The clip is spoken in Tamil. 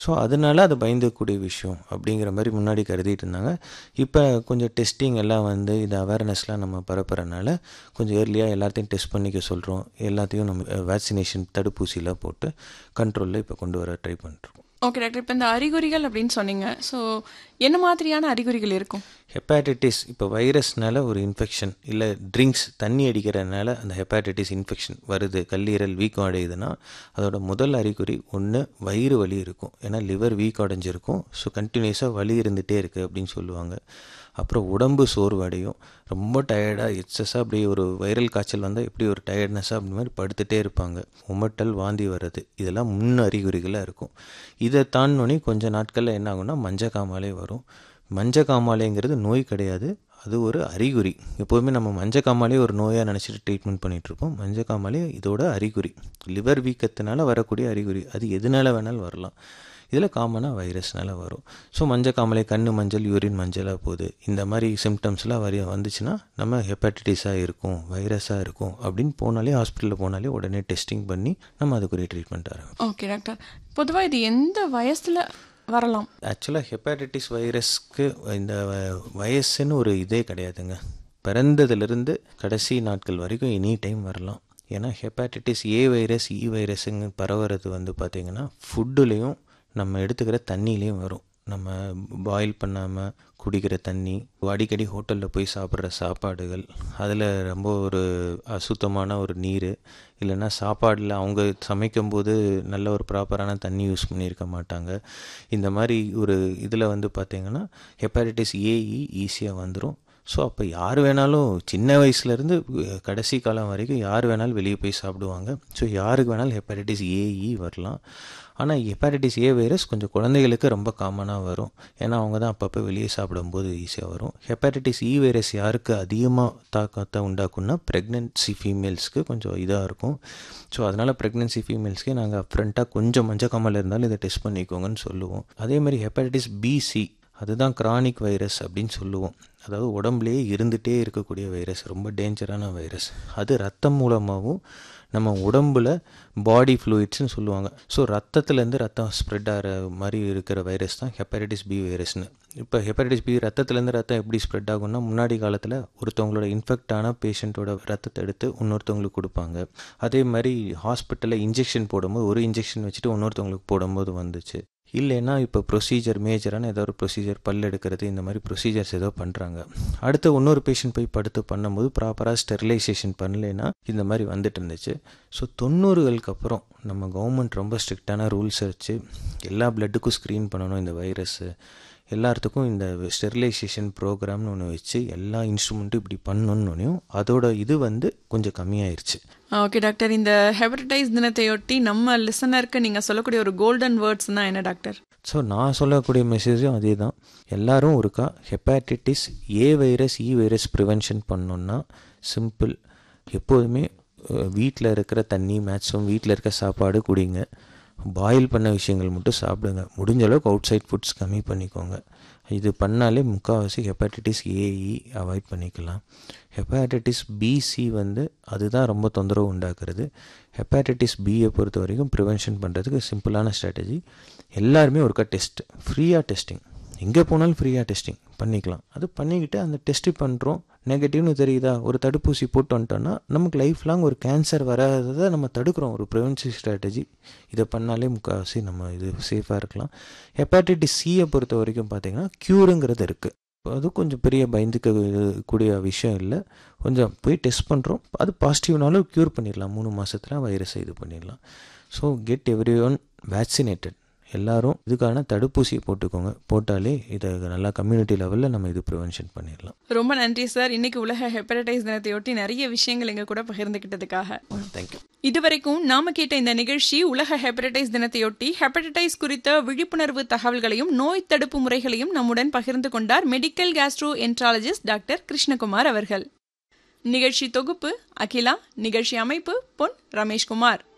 ஸோ அதனால அது பயந்துக்கூடிய விஷயம் அப்படிங்கிற மாதிரி முன்னாடி கருதிட்டு இருந்தாங்க இப்போ கொஞ்சம் டெஸ்டிங் எல்லாம் வந்து இந்த அவேர்னஸ்லாம் நம்ம பரப்புறனால கொஞ்சம் ஏர்லியாக எல்லாத்தையும் டெஸ்ட் பண்ணிக்க சொல்கிறோம் எல்லாத்தையும் நம்ம வேக்சினேஷன் தடுப்பூசிலாம் போட்டு கண்ட்ரோலில் இப்போ கொண்டு வர ட்ரை பண்ணுறோம் ஓகே டாக்டர் இப்போ இந்த அறிகுறிகள் அப்படின்னு சொன்னீங்க ஸோ என்ன மாதிரியான அறிகுறிகள் இருக்கும் ஹெப்பாட்டிட்டிஸ் இப்போ வைரஸ்னால ஒரு இன்ஃபெக்ஷன் இல்லை ட்ரிங்க்ஸ் தண்ணி அடிக்கிறதுனால அந்த ஹெப்பாட்டிட்டிஸ் இன்ஃபெக்ஷன் வருது கல்லீரல் வீக்கம் அடையுதுன்னா அதோட முதல் அறிகுறி ஒன்று வயிறு வலி இருக்கும் ஏன்னா லிவர் வீக் அடைஞ்சிருக்கும் ஸோ கண்டினியூஸாக வலி இருந்துகிட்டே இருக்குது அப்படின்னு சொல்லுவாங்க அப்புறம் உடம்பு சோர்வு அடையும் ரொம்ப டயர்டாக எக்ஸஸாக அப்படி ஒரு வைரல் காய்ச்சல் வந்தால் எப்படி ஒரு டயர்ட்னஸாக அப்படி மாதிரி படுத்துகிட்டே இருப்பாங்க உமட்டல் வாந்தி வர்றது இதெல்லாம் முன் அறிகுறிகளாக இருக்கும் இதை தாண்டினோடனே கொஞ்சம் நாட்களில் என்ன ஆகும்னா மஞ்சள் காமாலே வரும் மஞ்சள் காமாலைங்கிறது நோய் கிடையாது அது ஒரு அறிகுறி எப்போதுமே நம்ம மஞ்சள் காமாலே ஒரு நோயாக நினச்சிட்டு ட்ரீட்மெண்ட் பண்ணிகிட்ருப்போம் மஞ்சள் காமாலே இதோட அறிகுறி லிவர் வீக்கத்தினால வரக்கூடிய அறிகுறி அது எதனால வேணாலும் வரலாம் இதில் காமனாக வைரஸ்னால வரும் ஸோ மஞ்சள் காமலை கண் மஞ்சள் யூரின் மஞ்சளாக போகுது இந்த மாதிரி சிம்டம்ஸ்லாம் வரி வந்துச்சுன்னா நம்ம ஹெப்பாட்டிட்டிஸாக இருக்கும் வைரஸாக இருக்கும் அப்படின்னு போனாலே ஹாஸ்பிட்டலில் போனாலே உடனே டெஸ்டிங் பண்ணி நம்ம அதுக்குரிய ட்ரீட்மெண்ட் ஆரம்பிப்போம் ஓகே டாக்டர் பொதுவாக இது எந்த வயசில் வரலாம் ஆக்சுவலாக ஹெப்பாட்டிட்டிஸ் வைரஸ்க்கு இந்த வயசுன்னு ஒரு இதே கிடையாதுங்க பிறந்ததுலேருந்து கடைசி நாட்கள் வரைக்கும் எனி டைம் வரலாம் ஏன்னா ஹெப்பாட்டிட்டிஸ் ஏ வைரஸ் இ வைரஸுங்க பரவுறது வந்து பார்த்திங்கன்னா ஃபுட்டுலேயும் நம்ம எடுத்துக்கிற தண்ணியிலையும் வரும் நம்ம பாயில் பண்ணாமல் குடிக்கிற தண்ணி அடிக்கடி ஹோட்டலில் போய் சாப்பிட்ற சாப்பாடுகள் அதில் ரொம்ப ஒரு அசுத்தமான ஒரு நீர் இல்லைன்னா சாப்பாடில் அவங்க சமைக்கும்போது நல்ல ஒரு ப்ராப்பரான தண்ணி யூஸ் பண்ணியிருக்க மாட்டாங்க இந்த மாதிரி ஒரு இதில் வந்து பார்த்திங்கன்னா ஹெப்பாட்டிட்டிஸ் ஏஇ ஈஸியாக வந்துடும் ஸோ அப்போ யார் வேணாலும் சின்ன வயசுலேருந்து கடைசி காலம் வரைக்கும் யார் வேணாலும் வெளியே போய் சாப்பிடுவாங்க ஸோ யாருக்கு வேணாலும் ஹெப்பாட்டிட்டிஸ் ஏஇ வரலாம் ஆனால் ஹெப்பாட்டிட்டிஸ் ஏ வைரஸ் கொஞ்சம் குழந்தைகளுக்கு ரொம்ப காமனாக வரும் ஏன்னா அவங்க தான் அப்பப்போ வெளியே சாப்பிடும்போது ஈஸியாக வரும் ஹெப்பாட்டிட்டிஸ் இ வைரஸ் யாருக்கு அதிகமாக தாக்கத்தை உண்டாக்கும்னா ப்ரெக்னென்சி ஃபீமேல்ஸ்க்கு கொஞ்சம் இதாக இருக்கும் ஸோ அதனால் ப்ரெக்னென்சி ஃபீமேல்ஸ்க்கே நாங்கள் அப்ரண்ட்டாக கொஞ்சம் மஞ்சள் காமல் இருந்தாலும் இதை டெஸ்ட் பண்ணிக்கோங்கன்னு சொல்லுவோம் அதே மாதிரி ஹெப்பாட்டிட்டிஸ் பிசி அதுதான் கிரானிக் வைரஸ் அப்படின்னு சொல்லுவோம் அதாவது உடம்புலேயே இருந்துகிட்டே இருக்கக்கூடிய வைரஸ் ரொம்ப டேஞ்சரான வைரஸ் அது ரத்தம் மூலமாகவும் நம்ம உடம்பில் பாடி ஃப்ளூயிட்ஸ்னு சொல்லுவாங்க ஸோ ரத்தத்துலேருந்து ரத்தம் ஸ்ப்ரெட் ஆகிற மாதிரி இருக்கிற வைரஸ் தான் ஹெப்படைட்டிஸ் பி வைரஸ்னு இப்போ ஹெப்படைட்டிஸ் பி ரத்தத்துலேருந்து ரத்தம் எப்படி ஸ்ப்ரெட் ஆகும்னா முன்னாடி காலத்தில் ஒருத்தவங்களோட இன்ஃபெக்ட் ஆன பேஷண்ட்டோட ரத்தத்தை எடுத்து இன்னொருத்தவங்களுக்கு கொடுப்பாங்க அதே மாதிரி ஹாஸ்பிட்டலில் இன்ஜெக்ஷன் போடும்போது ஒரு இன்ஜெக்ஷன் வச்சுட்டு இன்னொருத்தவங்களுக்கு போடும்போது வந்துச்சு இல்லைன்னா இப்போ ப்ரொசீஜர் மேஜரான ஏதோ ஒரு ப்ரொசீஜர் பல் எடுக்கிறது இந்த மாதிரி ப்ரொசீஜர்ஸ் ஏதோ பண்ணுறாங்க அடுத்து இன்னொரு பேஷண்ட் போய் படுத்து பண்ணும்போது ப்ராப்பராக ஸ்டெரிலைசேஷன் பண்ணலைன்னா இந்த மாதிரி வந்துட்டு இருந்துச்சு ஸோ தொண்ணூறுகளுக்கு அப்புறம் நம்ம கவர்மெண்ட் ரொம்ப ஸ்ட்ரிக்டான ரூல்ஸ் வச்சு எல்லா பிளட்டுக்கும் ஸ்க்ரீன் பண்ணணும் இந்த வைரஸ்ஸு எல்லாத்துக்கும் இந்த ஸ்டெரிலைசேஷன் ப்ரோக்ராம்னு ஒன்று வச்சு எல்லா இன்ஸ்ட்ருமெண்ட்டும் இப்படி பண்ணணுன்னு அதோட இது வந்து கொஞ்சம் கம்மியாயிருச்சு ஓகே டாக்டர் இந்த ஹெப்படைட்டிஸ் தினத்தையொட்டி நம்ம லிசனருக்கு நீங்கள் சொல்லக்கூடிய ஒரு கோல்டன் வேர்ட்ஸ்னா என்ன டாக்டர் ஸோ நான் சொல்லக்கூடிய மெசேஜும் அதே தான் எல்லோரும் ஒருக்கா hepatitis A virus E virus prevention பண்ணோன்னா சிம்பிள் எப்போதுமே வீட்டில் இருக்கிற தண்ணி மேக்ஸிமம் வீட்டில் இருக்க சாப்பாடு குடிங்க பாயில் பண்ண விஷயங்கள் மட்டும் சாப்பிடுங்க முடிஞ்ச அளவுக்கு அவுட் சைட் ஃபுட்ஸ் கம்மி பண்ணிக்கோங்க இது பண்ணாலே முக்கால்வாசி ஹெப்பாட்டிட்டிஸ் ஏஇ அவாய்ட் பண்ணிக்கலாம் ஹெப்பாட்டிட்டிஸ் பிசி வந்து அதுதான் ரொம்ப தொந்தரவு உண்டாக்குறது ஹெப்பாட்டிட்டிஸ் பியை பொறுத்த வரைக்கும் ப்ரிவென்ஷன் பண்ணுறதுக்கு சிம்பிளான ஸ்ட்ராட்டஜி எல்லாருமே ஒருக்கா டெஸ்ட் ஃப்ரீயாக டெஸ்டிங் எங்கே போனாலும் ஃப்ரீயாக டெஸ்டிங் பண்ணிக்கலாம் அது பண்ணிக்கிட்டு அந்த டெஸ்ட்டு பண்ணுறோம் நெகட்டிவ்னு தெரியுதா ஒரு தடுப்பூசி போட்டு வந்துட்டோன்னா நமக்கு லைஃப் லாங் ஒரு கேன்சர் வராததை நம்ம தடுக்கிறோம் ஒரு ப்ரிவென்சிவ் ஸ்ட்ராட்டஜி இதை பண்ணாலே முக்கால்வாசி நம்ம இது சேஃபாக இருக்கலாம் ஹெப்பாட்டிட்டிஸ் சியை பொறுத்த வரைக்கும் பார்த்திங்கன்னா க்யூருங்கிறது இருக்குது அது கொஞ்சம் பெரிய பயந்துக்க கூடிய விஷயம் இல்லை கொஞ்சம் போய் டெஸ்ட் பண்ணுறோம் அது பாசிட்டிவ்னாலும் க்யூர் பண்ணிடலாம் மூணு மாதத்தில் வைரஸை இது பண்ணிடலாம் so get everyone vaccinated எல்லாரும் இதுக்கான தடுப்பூசியை போட்டுக்கோங்க போட்டாலே இதை நல்லா கம்யூனிட்டி லெவலில் நம்ம இது ப்ரிவென்ஷன் பண்ணிடலாம் ரொம்ப நன்றி சார் இன்னைக்கு உலக ஹெப்படைட்டிஸ் தினத்தையொட்டி நிறைய விஷயங்கள் எங்க கூட பகிர்ந்துக்கிட்டதுக்காக தேங்க்யூ இதுவரைக்கும் நாம கேட்ட இந்த நிகழ்ச்சி உலக ஹெப்படைட்டிஸ் தினத்தையொட்டி ஹெப்படைட்டிஸ் குறித்த விழிப்புணர்வு தகவல்களையும் நோய் தடுப்பு முறைகளையும் நம்முடன் பகிர்ந்து கொண்டார் medical gastroenterologist doctor Krishnakumar அவர்கள் நிகழ்ச்சி தொகுப்பு அகிலா நிகழ்ச்சி அமைப்பு பொன் ரமேஷ்குமார்